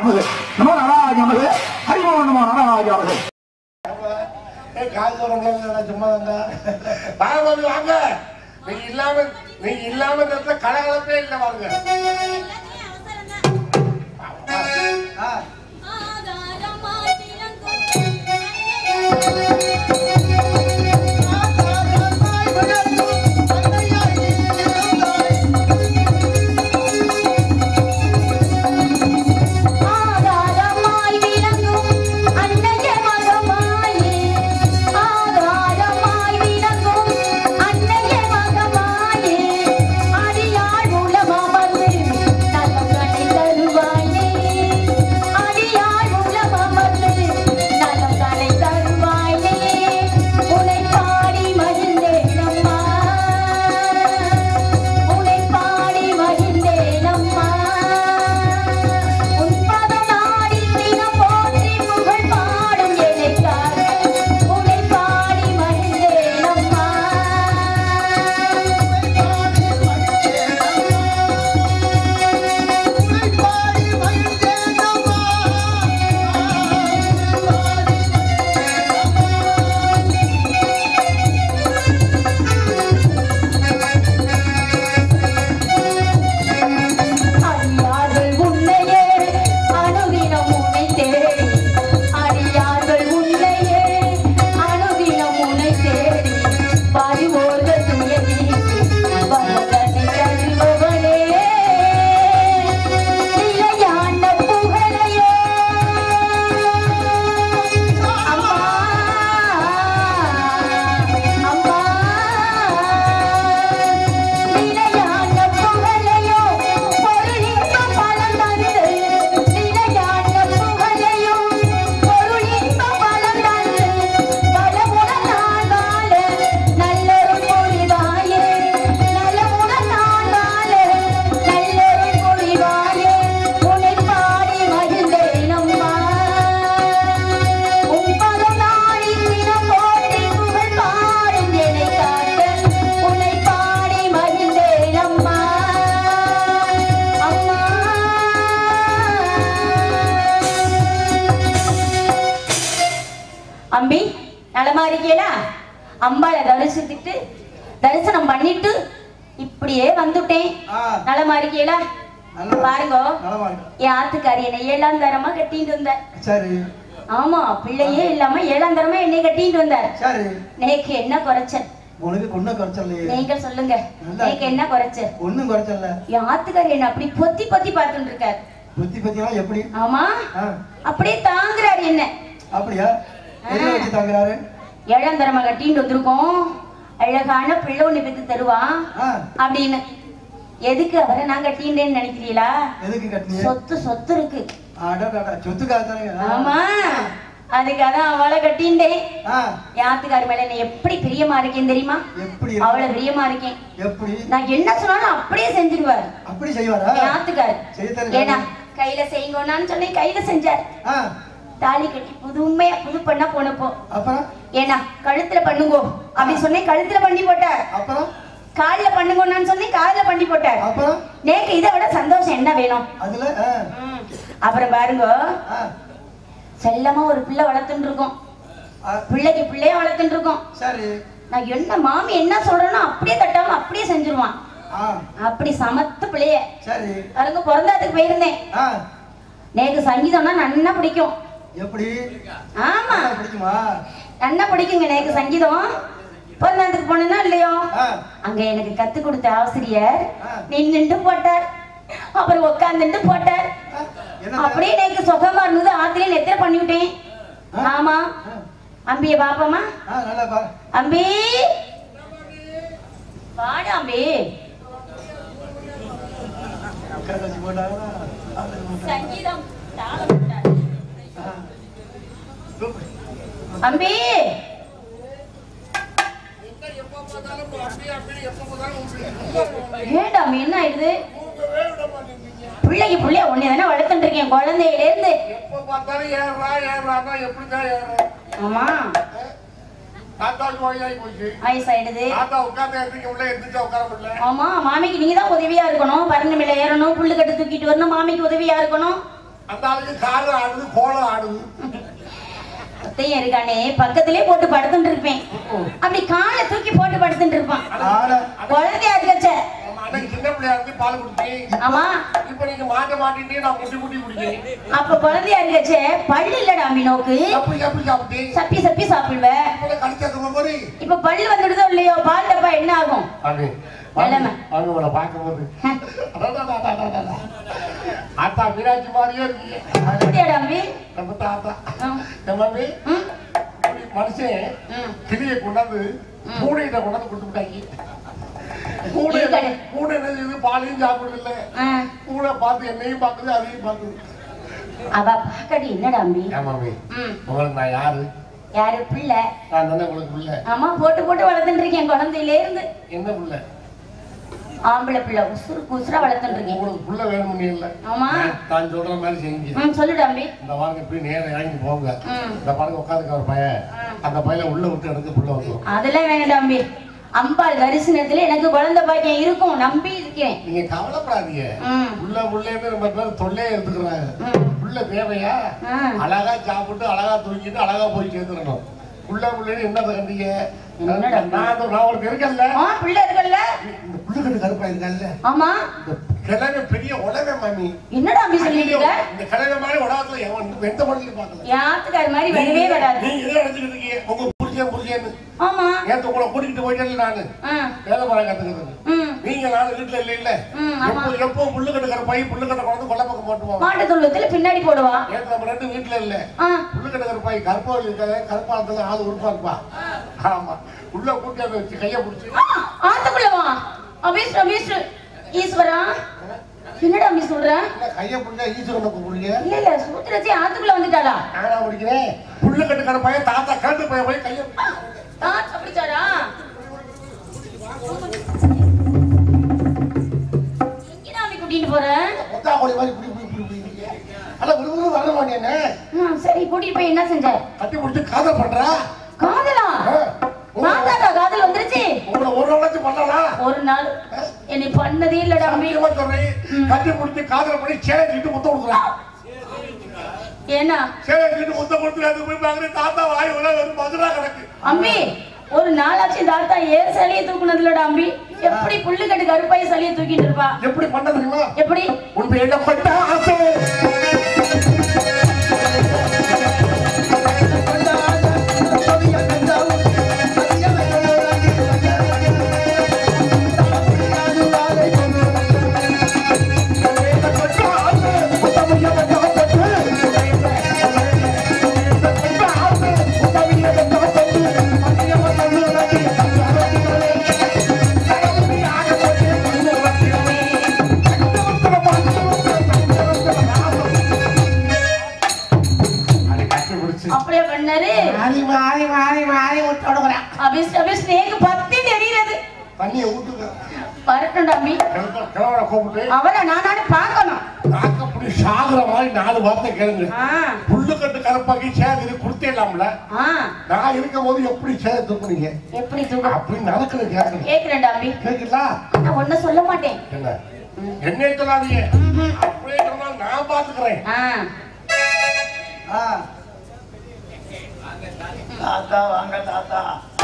நமது நமோ நாராஜ நமது ஹரிமோ நமோ நாராஜ நமது ஏய், காசு வரவங்களா சும்மா தாங்க பாரதி வாங்க நீங்க இல்லாம நீங்க இல்லாம இந்த இடத்துல கலகலப்பே இல்லை பாருங்க ஆ, ஆதாரமாய் விளங்கும் அன்னைய மகமாயே ஆதாரமாய் விளங்கும் அன்னைய மகமாயே அடியாள் உலகமது நலங்களை தருவாயே அடியாள் உலகமது நலங்களை தருவாயே உனை பாடி மகிழ்ந்தேனம்மா உனை பாடி மகிழ்ந்தேனம்மா உன் பதநாடி தினம் போற்றி புகழ் பாடும் எனக்காக உனை பாடி மகிழ்ந்தேனம்மா அடியார்கள் உன்னையே அணுதினம் உன்னை தேடி அடியார்கள் உன்னையே அணுதினம் உன்னை தேடி வருவோர்கள் துயரி வரதனை தருபவனே நிலையான புகழையோ அம்மா அம்மா நிலையான புகழையோ பொருளின்ப பலன் தந்து நிலையான புகழையோ பொருளின்ப பலன் தந்து பலமுடன் நான் வாழ நல்லொரு பொழிவாயே நலமுடன் நான் வாழ நல்லொரு பொழிவாயே உன்னை பாடி மகிழ்ந்தேனம்மா உன் பதநாடி தினம் போற்றி புகழ் பாடும் என்னை காக்க உன்னை பாடி மகிழ்ந்தேனம்மா அம்மா அம்பி நலமா இருக்கீங்களா அம்பாளை தரிசித்துட்டு தரிசனம் பண்ணிட்டு இப்படியே வந்துட்டேன் ஆ. நலமா இருக்கீங்களா நல்லா. பாருங்க நலமா இருக்கு. என் ஆத்துக்காரி என்னை ஏழாம் தரமா கட்டிட்டு வந்தார் சரி ஆமா பிள்ளையே இல்லாம ஏழாம் தரமா என்னை கட்டிட்டு வந்தார் சரி நேக்கு என்ன குறைச்சல் உனக்கு கொண்ட குறைச்சல்லையே நீங்க சொல்லுங்க நல்லா நேக்கு என்ன குறைச்சல் ஒண்ணும் குறைச்சல்ல என் ஆத்துக்காரி என்ன அப்படி பொத்தி பொத்தி பார்த்துட்டு இருக்காரு புத்தி பத்தியெல்லாம் எப்படி ஆமா ஆ, அப்படியே தாங்குறாரு என்ன அப்படியா எதுல வச்சு தாங்குறாரு ஏழாம் தரமா கட்டிட்டு வந்திருக்கோம் அழகான பிள்ளை ஒண்ணு பெத்து தருவான் ஆ, அப்படின்னு எதுக்கு அவரை நான் கட்டின்றேன்னு நினைக்கிறீங்களா எதுக்கு கட்டினீங்க சொத்து சொத்து இருக்கு அடடடா, சொத்துக்காக தானே ஆமா அதுக்காக தான் அவளை கட்டின்றேன் ஆ, என் ஆத்துக்காரி மேல என்ன எப்படி பிரியமா இருக்கேன் தெரியுமா எப்படி அவளை இருக்கு? பிரியமா இருக்கேன் எப்படி நான் என்ன சொன்னாலும் அப்படியே செஞ்சிருவாரு அப்படி செய்வாரா என் ஆத்துக்காரு செய்யத்தானே ஏன்னா கையில செய்யுங்கன்னு சொன்னேன் கையில செஞ்சார் ஆ, தாலி கட்டி புதுமையா புது பண்ணா போனப்போ அப்புறம் ஏன்னா கழுத்துல பண்ணுங்கோ அப்படி சொன்னேன் கழுத்துல பண்ணி போட்டார் அப்புறம் கால்ல பண்ணுங்கன்னு சொன்னேன் கால்ல பண்ணி போட்டார் அப்புறம் நேக்கு இதை விட சந்தோஷம் என்ன வேணும் அதுல ஆ, அப்புறம் பாருங்க ஆ, செல்லமா ஒரு பிள்ளை வளர்த்துட்டு இருக்கோம் ஆ, பிள்ளைக்கு பிள்ளைய வளர்த்துட்டு இருக்கோம் சரி நான் என்ன மாமி என்ன சொல்றேனோ அப்படியே தட்டாம அப்படியே செஞ்சிருவான் ஆ அப்படி சமத்து பிள்ளைய சரி பாருங்க பிறந்தாத்துக்கு போயிருந்தேன் ஆ நேக்கு சங்கீதம்னா நன்னா பிடிக்கும் எப்படி ஆமா நல்லா பிடிக்குமா நன்னா பிடிக்குங்க எனக்கு சங்கீதம் பிறந்தாத்துக்கு போனேன்னா இல்லையோ ஆ அங்க எனக்கு கத்து கொடுத்த ஆசிரியர் ஆ. நின்னுட்டு போட்டார் அப்புறம் உட்காந்துட்டு போட்டார் ஆ, என்ன அப்படியே எனக்கு சுகமா இருந்தது ஆத்திலே நெத்திர பண்ணிவிட்டேன் ஆ. ஆமா ஆ, அம்பிய பாப்பமா ஆ நல்லா பா அம்பி வாடு அம்பி உட்கார வச்சு போட்டாங்களா ஆளு போட்டாங்க. சங்கீதம் தாளம் போட்டார். ஆ. சூப்பர். அம்பி எப்ப பார்த்தாலும் அப்படி அப்படி எப்ப பார்த்தாலும் உங்களுக்கு ஏண்டா அம்பி என்ன ஆயிடுது தூங்கவே விட மாட்டேங்கிறீங்க. பிள்ளைக்கு பிள்ளைய ஒன்னே தானே வளர்த்துட்டு இருக்கேன் குழந்தையில இருந்து எப்ப பார்த்தாலும் ஏறுறா ஏறுறான்னா எப்படிதான் ஏறுறேன் ஆமா தாத்தாவுக்கு வழியாகி போச்சு வயசாயிடுது தாத்தா உட்கார்ந்து எந்திரிக்க முடியல எந்திரிச்சா உட்கார முடியல ஆமா மாமிக்கு நீங்க தான் உதவியா இருக்கணும் பரணமில்ல ஏறணும் புல்லு கட்டு தூக்கிட்டு வரணும் மாமிக்கு உதவியா இருக்கணும் அந்த ஆளுக்கு காலம் ஆடுது கோலம் ஆடுது ஒத்தையும் இருக்கானே பக்கத்திலே போட்டு படுத்துட்டு இருப்பேன் அப்படி காலை தூக்கி போட்டு படுத்துட்டு இருப்பான் ஆனா- குழந்தையா இருக்கச்ச ஆமா, அன்னைக்கு சின்ன பிள்ளையா இருந்து பால் குடிச்சேன் ஆமா இப்ப நீங்க மாட்ட மாட்டீங்க நான் முட்டி முட்டி குடிக்கிறேன் அப்ப குழந்தையா இருக்கச்ச பல்லு இல்லடா நோக்கு அப்படி அப்படி சாப்பிட்டு சப்பி சப்பி சாப்பிடுவ இப்ப கடிச்சாக்க போது இப்ப பல்லு வந்துடுதோ இல்லையோ பால் டப்பா என்ன ஆகும் அது நிலைமை. அவங்க உங்களை பார்க்கும்போது அடடடடடடடட. ஆத்தா மீனாட்சி மாதிரியே இருக்கீங்க அப்படியாடா அம்பி நம்ம தாத்தா ம். என் மம்மி ம், மனுஷன் ம். கிளியை கொண்டாந்து பூனைகிட்ட கொண்டாந்து கொடுத்துட்டாங்க பூனை இருக்கடே. பூனை என்ன செய்யுது பாலையும் சாப்பிடுறது இல்ல ஆ. பூனை பார்த்து என்னையும் பார்க்குது அதையும் பார்க்குது அவ பாக்கடி என்னடா அம்பி ஏன் மம்மி ம், உங்களுக்கு நான் யாரு யாரு பிள்ளை நான் தானே உங்களுக்கு பிள்ளை ஆமா போட்டு போட்டு வளர்த்துட்டு இருக்கேன் குழந்தையில இருந்து என்ன பிள்ளை ஆம்பளை பிள்ளை உசுறு உசுரா வளர்த்துட்டு இருக்கேன் உங்களுக்கு பிள்ளை வேணும்னு இல்ல ஆமா நான் நான் சொல்ற மாதிரி செஞ்சு ம் சொல்லுடா அம்பி இந்த வாங்க போய் நேரம் இறங்கி போங்க ம். இந்த பாருங்க உட்காந்துக்க ஒரு பையன் ம். அந்த பையனை உள்ள விட்டு எடுத்து புள்ள வந்துடும் அதெல்லாம் வேணாம் அம்பி அம்பாள் தரிசனத்துல எனக்கு குழந்தை பாக்கியம் இருக்கும் நம்பி இருக்கேன் நீங்க கவலைப்படாதீங்க ம், உள்ள உள்ளேன்னு நம்ம பேர் தொல்லையே எடுத்துக்கிறாங்க ம். உள்ள தேவையா ம். அழகா சாப்பிட்டு அழகா தூங்கிட்டு அழகா போய் சேர்ந்துடணும் உள்ள உள்ளேன்னு என்ன கண்டீங்க என்னடா? நான் நான் உனக்கு இருக்கேன்ல ஆ பிள்ளை இருக்குல்ல இந்த புள்ளுக்கட்டு கருப்பா இருக்கல்ல ஆமா இந்த கிழமை பெரிய உலக மாமி என்னடா அம்பி சொல்லிட்டு இருக்க இந்த கிழமை மாதிரி உலகத்துல எவன் எந்த மொழியும் பார்க்கல யாத்துக்கார மாதிரி வரவே வராது நீங்க இதை நினைச்சுக்கிட்டு இருக்கீங்க உங்க புரிஞ்சேன் புரிஞ்சேன்னு ஆமா நேத்து உங்களை கூட்டிகிட்டு போயிட்டேன் நானு ஆ, வேலை பாடம் கத்துக்கிறது ம், நீங்க நானும் வீட்டுல இல்ல இல்ல ம், ஆமா. எப்போ எப்போ புல்லு கட்டுக்கிற பை புல்லு கட்ட குழந்தை கொல்ல பக்கம் போட்டுவோம் மாட்டு தொழுவத்துல பின்னாடி போடுவா நேத்து நம்ம ரெண்டு வீட்டுல இல்ல ஆ, புல்லு கட்டுக்கிற பை கருப்பா இருக்காது கருப்பாளத்துல ஆள் உருப்பா இருப்பா ஆமா உள்ள கூட்டி அதை வச்சு கைய பிடிச்சி ஆ, ஆத்துக்குள்ளவா அபீஸ் அபீஸ் ஈஸ்வரா என்னடா அம்பி சொல்ற கைய பிடிச்சா ஈஸ்வரனை கூப்பிடுங்க இல்ல இல்ல சூத்திரச்சி ஆத்துக்குள்ள வந்துட்டாளா நானா பிடிக்கிறேன் புல்லு கட்டுக்கிற பையன் தாத்தா கேட்டு பையன் போய் கைய ஆ அப்படிச்சாரா எங்கடா அம்பி கூட்டிட்டு போற முத்தா கோழி மாதிரி புடி புடி புடி புடி அட விரும்பு வர மாட்டேன்னு ம், சரி கூட்டிட்டு போய் என்ன செஞ்ச கட்டி பிடிச்சி காதல் பண்றா காதலா ஆ. உங்களை மாதாடா காதல் வந்துருச்சு உங்களை ஒரு நாளாச்சும் பண்ணலாம் ஒரு நாள் என்னை பண்ணதே இல்லடா அம்பி சத்தியமா சொல்றேன் கட்டி பிடிச்சி காதல் பண்ணி சேலை தூக்கிட்டு முத்தம் கொடுக்குறான் ஏன்னா சேலை தூக்கிட்டு முத்தம் கொடுத்து அது போய் பாக்குறேன் தாத்தா வாய் உள்ள வெறும் மதுரா கிடக்கு அம்பி ஒரு நாளாச்சும் தாத்தா ஏன் சளியை தூக்குனது இல்லடா அம்பி எப்படி புல்லுக்கட்டு கருப்பாய் சளியை தூக்கிட்டு இருப்பா எப்படி பண்ண தெரியுமா எப்படி உன் இடப்பட்ட ஆசை அதை கட்டி பிடிச்சு அப்படியே பண்ணாரு மாறி மாறி மாறி மாறி விட்டோடுகிறேன் அபிஸ் அபிஸ் நேக்கு பத்தி தெரியுது தண்ணியை ஊத்துக்க வரட்டும்டா அம்பி கிழவ- கிழவனை கூப்பிட்டு அவனை நானானு பார்க்கணும் நாக்கப்படி சாகுற மாதிரி நாலு வார்த்தை கேளுங்க ஆ புல்லுக்கட்டு கருப்பாக்கி சேது கொடுத்தேலாம்ல ஆ நான் இருக்கும் போது எப்படி சேது தூக்குனீங்க எப்படி தூக்க அப்படின்னு நடக்குது கேட்கணும் கேக்குறேன்டா அம்பி கேட்கல நான் ஒன்னும் சொல்ல மாட்டேன் என்ன என்னைய சொல்லாதீங்க அப்படியே சொன்னா நான் பாத்துக்கிறேன் ஆ தாத்தா வாங்க தாத்தா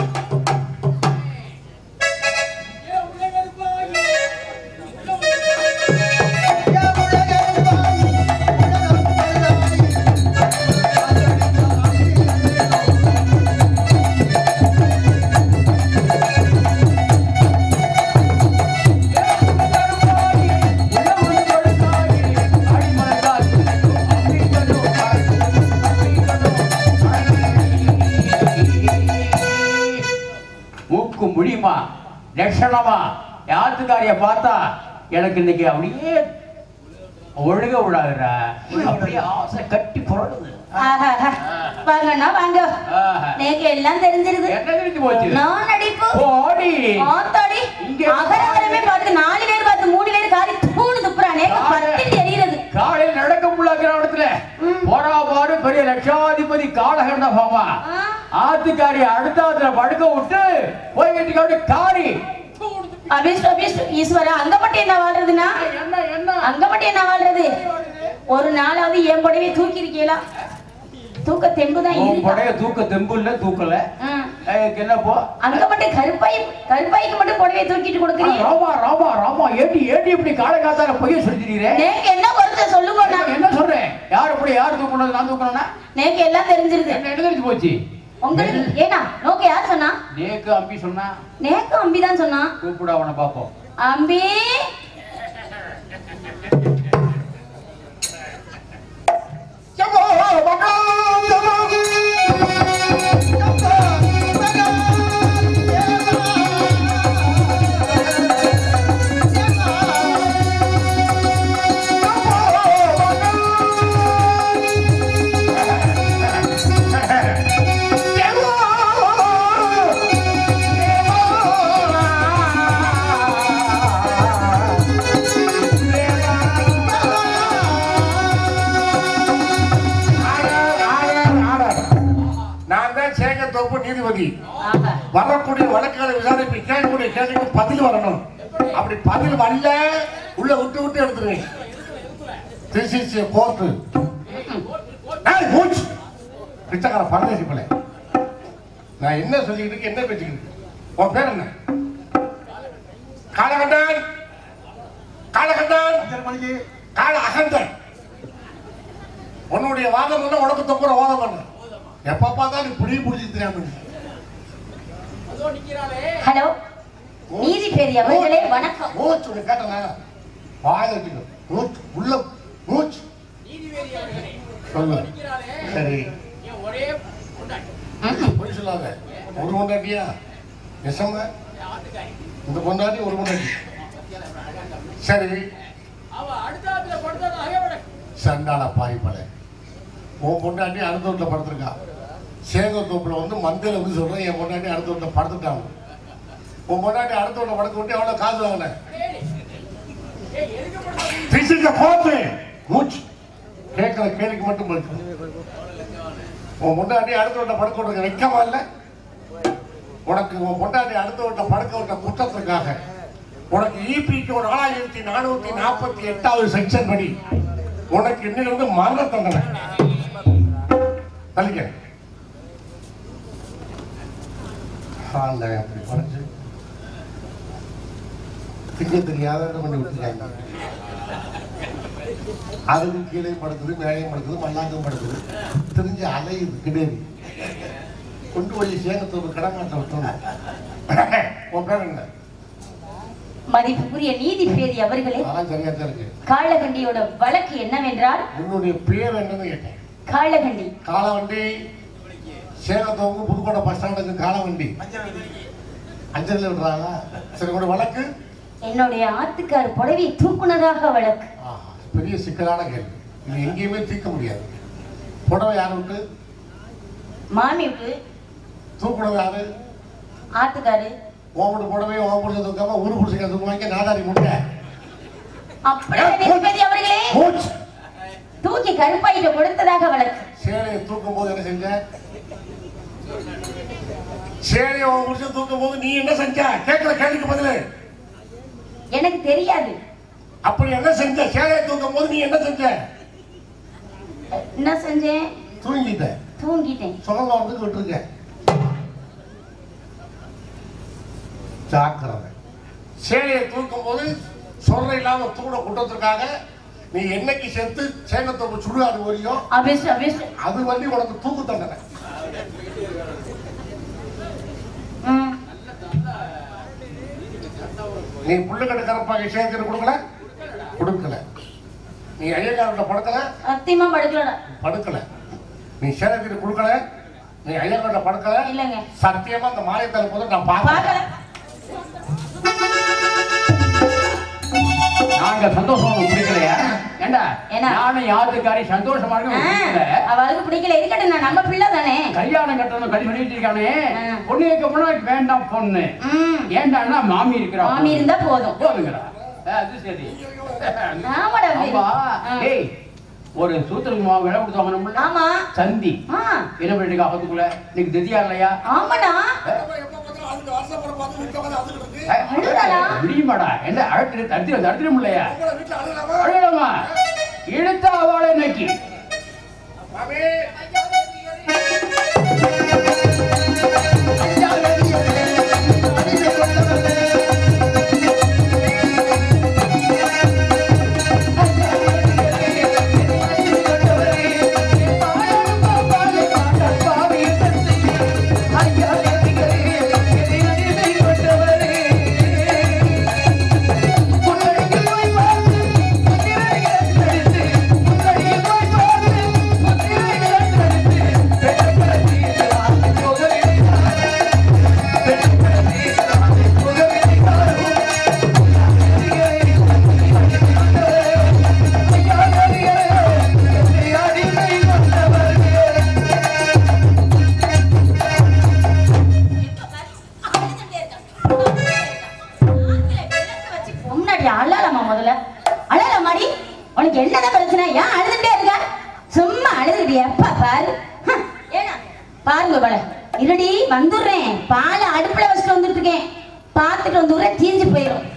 மூக்கு முடியுமா லட்சணமா யாத்துக்காரிய பார்த்தா எனக்கு இன்னைக்கு அப்படியே ஒழுக விடாதுடா அப்படியே ஆசை கட்டி புரடுது ஆஹா. வாங்கண்ணா வாங்க ஆஹா. நேக்கு எல்லாம் தெரிஞ்சிருது என்ன தெரிஞ்சு போச்சு நான் நடிப்பு போடி ஆத்தாடி இங்க- அகரகரமே பார்த்து நாலு பேர் பார்த்து மூணு பேர் காரி தூணு துப்புறானே பத்தி தெரியுது காலையில் நடக்க முடியல கிராமத்துல ம். போறா பாரு பெரிய லட்சாதிபதி காலகண்ட பாமா ஆ. ஆத்துக்காரி அடுத்தாத்துல படுக்க விட்டு போய் கட்டிக்காட்டு காரி அபிஷ்டு அபிஷ்டு ஈஸ்வரா அங்க மட்டும் என்ன வாழ்றதுன்னா என்ன என்ன அங்க மட்டும் என்ன வாழ்றது ஒரு நாளாவது என் புடவைய தூக்கி இருக்கீங்களா தூக்க தெம்பு தான் உன் இருக்கா புடைய தூக்க தெம்பு இல்ல தூக்கல ம். எனக்கு என்னப்போ அங்க மட்டும் கருப்பாய் கருப்பாய்க்கு மட்டும் புடவைய தூக்கிட்டு கொடுக்குறீங்க ராமா ராமா ராமா ஏடி ஏடி இப்படி காலை காத்தால பொய்ய சொல்லிக்கிறீரே நேக்கு என்ன வருது சொல்லுங்க நான் என்ன சொல்றேன் யார் இப்படி யார் தூக்கணும் நான் தூக்கணும்னா நேக்கு எல்லாம் தெரிஞ்சிருது என்ன என்ன தெரிஞ்சு போச்சு உங்களுக்கு ஏனா நோக்கு யார் சொன்னா நேக்கு அம்பி சொன்னா நேக்கு அம்பி தான் சொன்னா கூப்பிட அவனை பாப்போம் அம்பி ஆடர், ஆடர், ஆடர். நான் தான் சேகத்தோப்பு நீதிபதி ஆஹா. வரக்கூடிய வழக்குகளை விசாரிப்பு கேட்கக்கூடிய கேள்விக்கு பதில் வரணும் அப்படி பதில் வரல உள்ள விட்டு விட்டு எடுத்துருவேன் திஸ் இஸ் கோர்ட்டு பிச்சைக்கார பரதேசி பிள்ளை நான் என்ன சொல்லிக்கிட்டு இருக்கேன், என்ன பேசிக்கிட்டு இருக்கேன்? உன் பேர் என்ன காலகண்டான் காலகண்டான் கால அகந்தன் உன்னுடைய வாதம் என்ன உனக்கு தொங்குற வாதம் பண்ண எப்ப பார்த்தாலும் இப்படி பிடிச்சி தெரியாம ஹலோ நீதிபதி அவர்களே வணக்கம் மூச்சு ஒண்ணு கேட்டனா வாய வச்சுக்கோ மூச்சு உள்ள மூச்சு சொல்லு சரி பொய் சொல்லாத ஒரு பொண்டாட்டியா நெசம இந்த பொண்டாட்டி ஒரு பொண்டாட்டி சரி சண்டால பாய்ப்பல உன் பொண்டாட்டி அடுத்த வீட்டில் படுத்திருக்கா சேகத்தோப்புல வந்து மந்தையில வந்து சொல்றேன் என் பொண்டாட்டி அடுத்த வீட்டில் படுத்துட்டாங்க உன் பொண்டாட்டி அடுத்த வீட்டில் படுக்க விட்டு எவ்வளவு காசு வாங்கின பிசிக்க போத்து மூச்சு கேட்கிற கேள்விக்கு மட்டும் பதில் சொல்லு. உன் பொண்டாட்டி அடுத்த வீட்டில் படுக்க விட்டுருக்க வைக்கமா இல்லை உனக்கு உன் பொண்டாட்டி அடுத்த வீட்டில் படுக்க விட்ட குற்றத்திற்காக உனக்கு இபிக்கு ஒரு நாலாயிரத்தி நானூத்தி நாற்பத்தி எட்டாவது செக்ஷன் படி உனக்கு இன்னிலிருந்து மரண தண்டனை தள்ளிக்க ஆண்டவன் அப்படி படைச்சு திங்க தெரியாத பண்ணி விட்டுருக்காங்க அதுக்கு கீழே படுக்குது மேலையும் படுக்குது மல்லாங்கும் படுக்குது தெரிஞ்சு அலையுது கிடையாது கொண்டு போய் சேகத்தோடு கடமாட்ட விட்டோம் உன் பேர் என்ன மதிப்புக்குரிய நீதிபதி அவர்களே அதெல்லாம் சரியா தான் இருக்கு காளகண்டியோட வழக்கு என்னவென்றால் உன்னுடைய பேர் என்னன்னு கேட்டேன் காளகண்டி காலவண்டி சேலத்தோங்க புதுக்கோட்டை பஸ் ஸ்டாண்டுக்கு காலவண்டி அஞ்சலில் விடுறாங்களா சரி உங்களோட வழக்கு என்னுடைய ஆத்துக்கார் புடவை தூக்குனதாக வழக்கு ஆஹா, பெரிய சிக்கலான கேள்வி இது எங்கேயுமே தீர்க்க முடியாது புடவை யார் விட்டு மாமி விட்டு தூக்குனது யாரு ஆத்துக்காரு ஓமட்டு புடவை ஓம் பிடிச்ச தூக்காம ஊரு பிடிச்ச தூக்குவாங்க நாதாரி முட்டை அப்படியே நீதிபதி அவர்களே மூச்சு தூக்கி கருப்பாயிட்ட கொடுத்ததாக வழக்கு சேலையை தூக்கும் போது என்ன செஞ்ச சேலையை ஓம் பிடிச்ச தூக்கும் போது நீ என்ன செஞ்ச கேட்கல கேள்விக்கு பதிலு எனக்கு தெரியாது அப்படி என்ன செஞ்ச சேலையை தூக்கும் போது நீ என்ன செஞ்ச என்ன செஞ்சேன் தூங்கிட்ட தூங்கிட்டேன் சுகங்க வந்து விட்டுருக்க ஜாக்கிரதை சேலையை தூக்கும் போது சொல்ற இல்லாம தூண குற்றத்திற்காக நீ என்னைக்கு செத்து சேனத்தோப்பு சுடுகாடு வரையும் அபிஷ் அபிஷ் அது வந்து உனக்கு தூக்கு தண்டனை ம் நீ புள்ளுக்கட்டு கரப்பாக சேர்த்து கொடுக்கல கொடுக்கல நீ ஐயக்காரர்கிட்ட படுக்கல சத்தியமா படுக்கலடா படுக்கல நீ சேலத்திட்டு கொடுக்கல நீ ஐயக்காரர்கிட்ட படுக்கல இல்லைங்க சத்தியமா அந்த மாயத்தலை போது நான் பார்க்கல பார்க்கல நாங்க சந்தோஷமா பிடிக்கலையா ஏண்டா என்ன? நானும் யாருக்காரி சந்தோஷமா இருக்க ஆ, பிடிக்கல அவளுக்கு பிடிக்கல இருக்கட்டும் நான் நம்ம பிள்ளை தானே கல்யாணம் கட்டணும் கல்வி பண்ணி வச்சிருக்கானே ஆ. பொண்ணு கேட்க போனா வேண்டாம் பொண்ணு ம் ஏண்டான்னா மாமி இருக்கிறா மாமி இருந்தா போதும் போதுங்கடா ஆ, அது சரி ஆமாடா அபி. ஆமா ஆ. ஏய் ஒரு சூத்திரக்கு மாவு விலை கொடுத்து வாங்கணும்ல ஆமா சந்தி ஆ என்ன பண்ணிட்டு ஆகத்துக்குள்ள நீக்கு தெரியா இல்லையா ஆமாடா அழுதாளா? முடியுமாடா என்ன அழட்டு தடுத்து தடுத்துட முடியலையா அழுகலாமா இழுத்த அவளை நக்கி மாமி முன்னாடி அழலாமா முதல்ல அழலாமாடி உனக்கு என்னதான் பிரச்சனை ஏன் அழுதுட்டே இருக்க சும்மா அழுதுடி எப்ப பாரு ஹம், ஏன்னா பாருங்க போல இருடி வந்துடுறேன் பாலை அடுப்புல வச்சுட்டு வந்துட்டு இருக்கேன் பார்த்துட்டு வந்துடுறேன் தீஞ்சு போயிடும்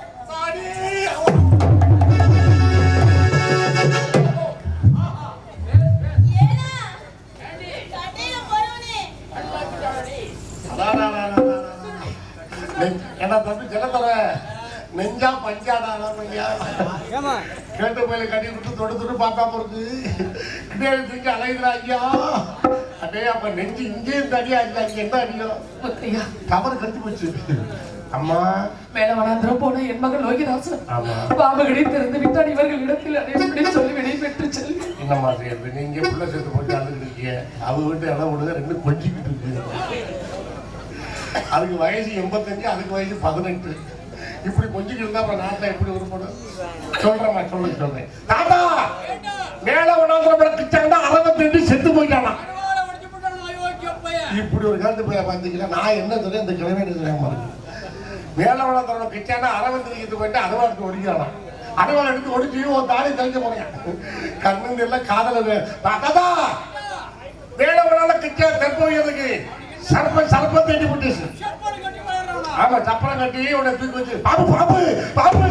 என்ன தம்பி ஜலத்தர நெஞ்சா பஞ்சாடா பையா கேட்டு போயில கட்டி விட்டு தொடு தொடு பார்த்தா போறது இப்படியே செஞ்சு அலைகிறா ஐயா அடே அப்ப நெஞ்சு இங்கே இருந்து அடியா இல்ல அங்க என்ன அடியோ கவர் கட்டி போச்சு அம்மா மேல வனாந்திரம் போன என் மகன் லோகிதாசன் ஆமா பாம்பகடி திறந்து விட்டான் இவர்கள் இடத்தில் அனைவருடைய சொல்லி விடை பெற்று செல்வி என்னம்மா செய்யறது நீங்க புள்ள சேர்த்து போட்டு அழுதுட்டு இருக்கீங்க அவ வீட்டு இடம் விடுங்க ரெண்டு கொஞ்சிக்கிட்டு இருக்கு அதுக்கு வயசு எண்பத்தஞ்சு அதுக்கு வயசு பதினெட்டு இப்படி கொஞ்சிக்கிட்டு இருந்தா அப்புறம் நாட்டை எப்படி உருப்படும் சொல்றேம்மா சொல்லுங்க சொல்றேன் தாத்தா மேல உணர்ந்துற கிச்சாண்டா அறுபத்தெண்டு செத்து போயிட்டானா இப்படி ஒரு கருத்து போய் பார்த்தீங்கன்னா நான் என்ன சொல்றேன் இந்த கிழமை தெரியாம இருக்கு மேல உணர்ந்துற கிச்சாண்டா அரவந்து எடுத்து போயிட்டு அறுபது ஒடிக்கிறானா அறுபது எடுத்து ஒடிச்சு ஒரு தாடி தெரிஞ்ச போறேன் கண்ணுங்க எல்லாம் காதல தாத்தா மேல உணர்ந்த கிச்சா தெற்போயதுக்கு சர்ப்ப சர்ப்ப தேடி போட்டுச்சு ஆமா சப்பரம் கட்டி உன்னை தூக்கி வச்சு பாப்பு பாப்பு பாப்பு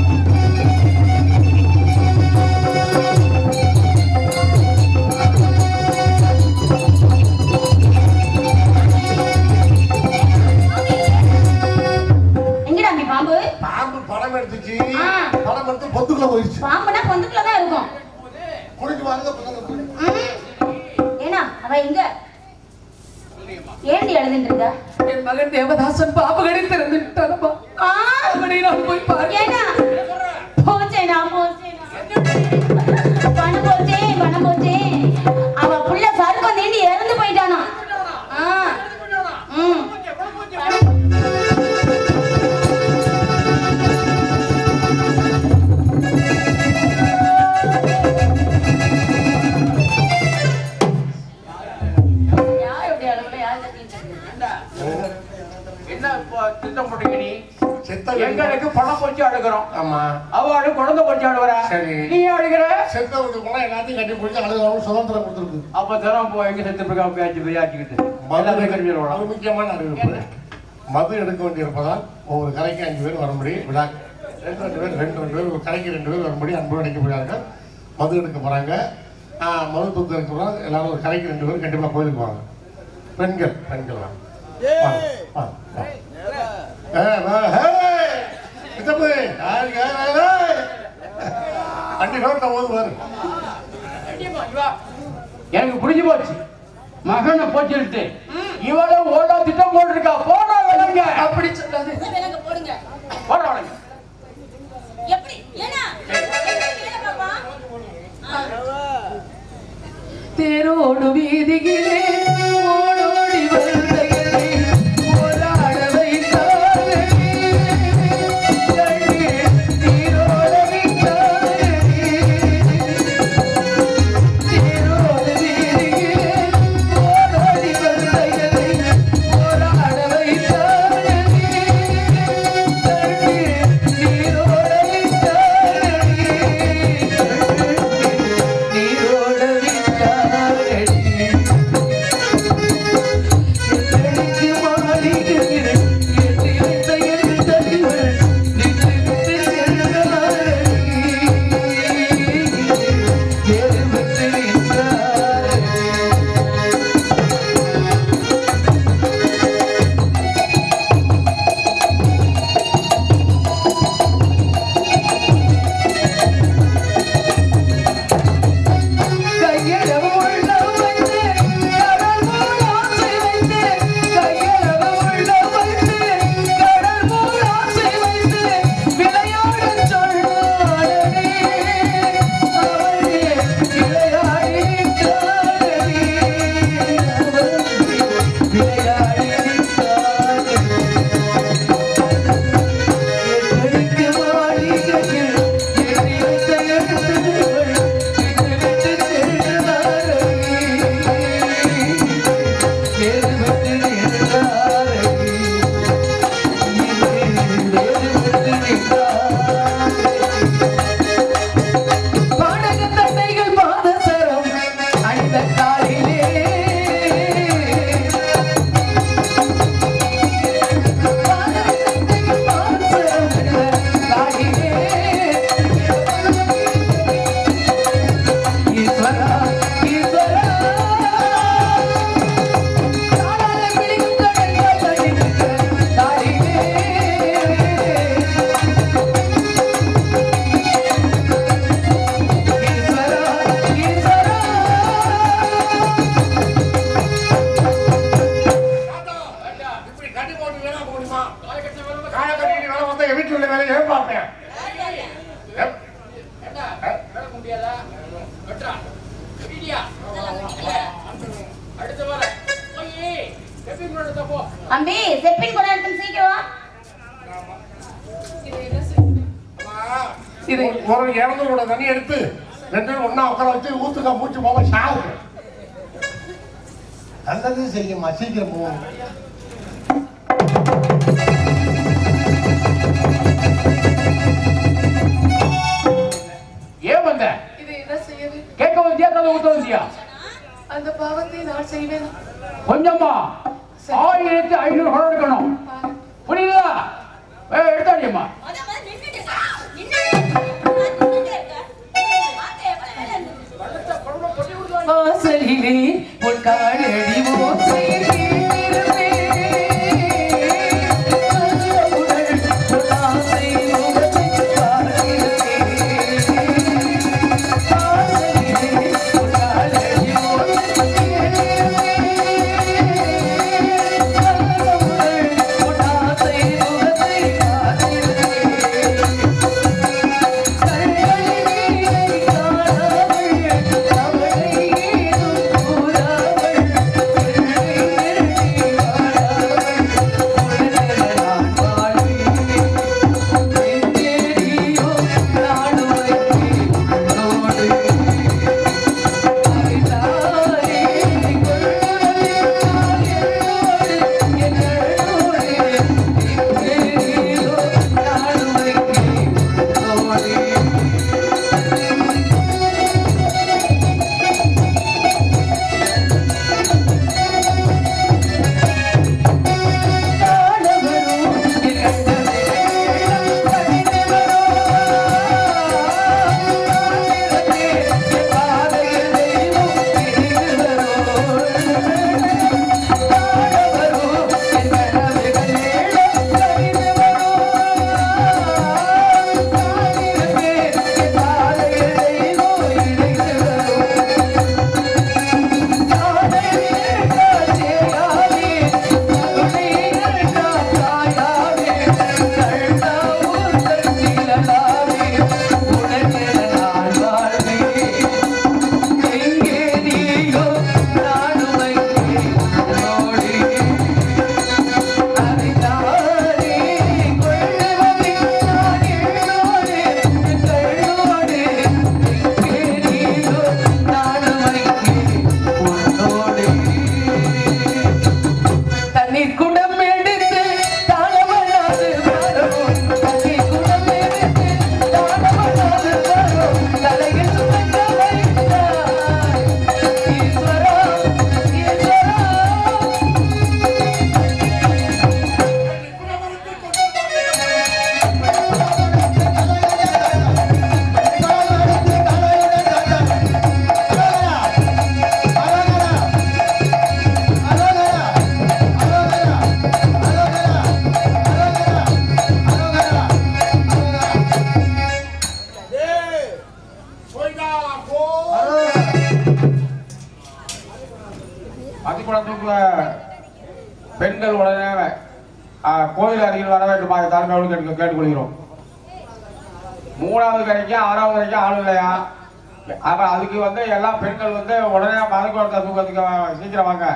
எங்கடா அம்பி பாம்பு பாம்பு படம் எடுத்துச்சு ஆ. படம் எடுத்து பொத்துக்குள்ள போயிடுச்சு பாம்புனா பொந்துக்குள்ள தான் இருக்கும் குடிச்சு பாருங்க பக்கத்துல. ம். ஏன்னா அவ எங்க ஏண்டி எழுதிட்டு இருக்க என் மகன் தேவதாசன் பாம்பகடி திறந்து விட்டானப்பா ஆ, அவனை நான் போய் பார்க்க ஏன்னா போச்சேனா போச்சேனா பணம் போச்சே பணம் போச்சே அவ புள்ள சர்ப்பம் நீண்டி இறந்து போயிட்டானா ஆ. ம். யார் இப்படி அழுகுறா? யார் கத்திட்டு இருக்கு? என்ன இப்போ திட்டம் போட்டீங்க நீ செத்த எங்களுக்கு பணம் போச்சு அழுகிறோம் ஆமா அவளு குழந்தை போச்சு அழுகுறா சரி. நீ அழுகிற செத்த வீட்டு போனா எல்லாத்தையும் கட்டி பிடிச்சி அழுகிறவங்க சுதந்திரம் கொடுத்துருக்கு அப்ப தரம் போ எங்க செத்து இருக்கா பேச்சு பேச்சுக்கிட்டு எல்லாமே கருவி அது முக்கியமான அறிவிப்பு மது எடுக்க வேண்டியிருப்பதால் ஒவ்வொரு கரைக்கு அஞ்சு பேர் வரும்படி விழா ரெண்டு ரெண்டு பேர் ரெண்டு ரெண்டு பேர் ஒரு கரைக்கு ரெண்டு பேர் வரும்படி அன்பு அடைக்கப்படுகிறார்கள் மது எடுக்க போறாங்க ஆ, மது தூத்து எடுக்க போறாங்க எல்லாரும் ஒரு கரைக்கு ரெண்டு பேர் கண்டிப்பா கோயிலுக்கு வாங்க பெண்கள் பெண்கள் வாங்க வாங்க, வாங்க, வாங்க. ஏ, வா, ஹே! சித்தப்பு, யாரு, யாரு, யாரு? வண்டி ரோட்ல ஓதுவாரு எனக்கு புரிஞ்சு போச்சு மகனை போச்சுட்டு இவளும் ஓடா திட்டம் போட்டிருக்கா போடா விளங்க அப்படி சொல்லாது விலங்க போடுங்க போடா விளங்க எப்படி ஏன்னா ஏன்னா பாப்பா தேரோடு வீதியிலே ஓடோடி வருகையிலே போராட வைத்தாரே. கண்ணீர் நீரோட விட்டாரே. தேரோடு வீதியிலே ஓடோடி வருகையிலே போராட வைத்தாரே. கண்ணீர் நீரோட விட்டாரே. நீரோட விட்டாரடி வந்துட்டியா அடுத்த வர போய் எப்படி எடுத்த போ அம்பி செப்பின் குணம் எடுத்து சீக்கிரம் இது என்ன செய்யுது இது ஒரு இறந்து கூட தண்ணி எடுத்து ரெண்டு பேரும் ஒண்ணா உட்கார வச்சு ஊத்துக்கா மூச்சு போக சாவு நல்லது செய்யுமா சீக்கிரம் போவோம் ஏன் வந்த இது என்ன செய்யுது கேட்க வந்தியா கதை ஊத்த வந்தியா அந்த பாவத்தை நான் செய்வேன் கொஞ்சமா ஆயிரத்தி ஐநூறு குடம் எடுக்கணும் புரியுதா ஏ எடுத்தாடியம்மா வாசலிலே உன் காலடி ஓசையிலே தண்ணீர் குடம் எடுத்து தாளவராது வரும் தண்ணீர் குடம் எடுத்து தாளவராது வரும் தலையில் சுமக்க வைத்தாய் ஈஸ்வரா ஈஸ்வரா அதிகுளத்துக்குள்ள பெண்கள் உடனே ஆ, கோயில் அருகில் வர வேண்டுமா தலைமையோடு கேட்டு கேட்டுக்கொள்கிறோம் மூணாவது கரைக்கும் ஆறாவது வரைக்கும் ஆள் இல்லையா அப்ப அதுக்கு வந்து எல்லா பெண்கள் வந்து உடனே மதக்குளத்தை தூக்கத்துக்கு வா- சீக்கிரம் வாங்க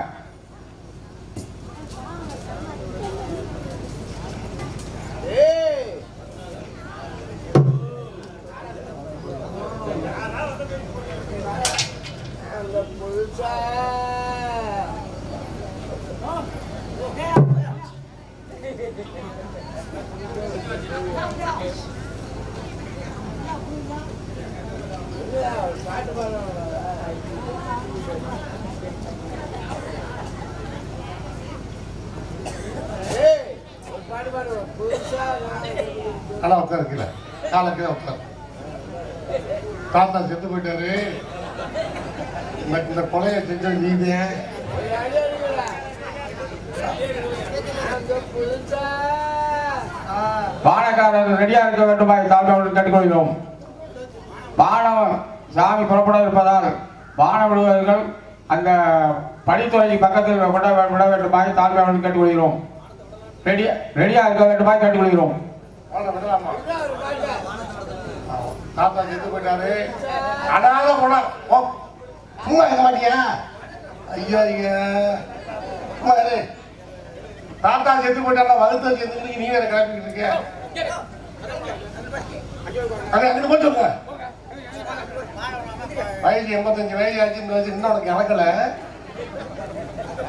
நல்லா உட்காரு கீழே காலை கீழே உட்காரு தாத்தா செத்து போயிட்டாரு இந்த இந்த கொலையை செஞ்சது நீதே பானக்காரர் ரெடியா இருக்க வேண்டுமா தாழ்மையோடு கேட்டுக்கொள்கிறோம் பானம் சாமி புறப்பட இருப்பதால் பான விடுவர்கள் அந்த படித்துறை பக்கத்தில் விட விட வேண்டுமாய் தாழ்மையோடு கேட்டுக்கொள்கிறோம் ரெடியா ரெடியா இருக்க வேண்டுமாய் கேட்டுக்கொள்கிறோம் அவனை விடலாமா தாத்தா செத்து போயிட்டாரு அனாத குணம் ஓ சும்மா இருக்க மாட்டியா ஐயா ஐயா சும்மா இரு தாத்தா செத்து போயிட்டா வகுத்து செத்து நீ வேற கிளப்பிட்டு இருக்க அங்க அங்கிட்டு போட்டு போங்க வயசு எண்பத்தஞ்சு வயசு ஆச்சு இந்த வயசு இன்னும் உனக்கு இறக்கல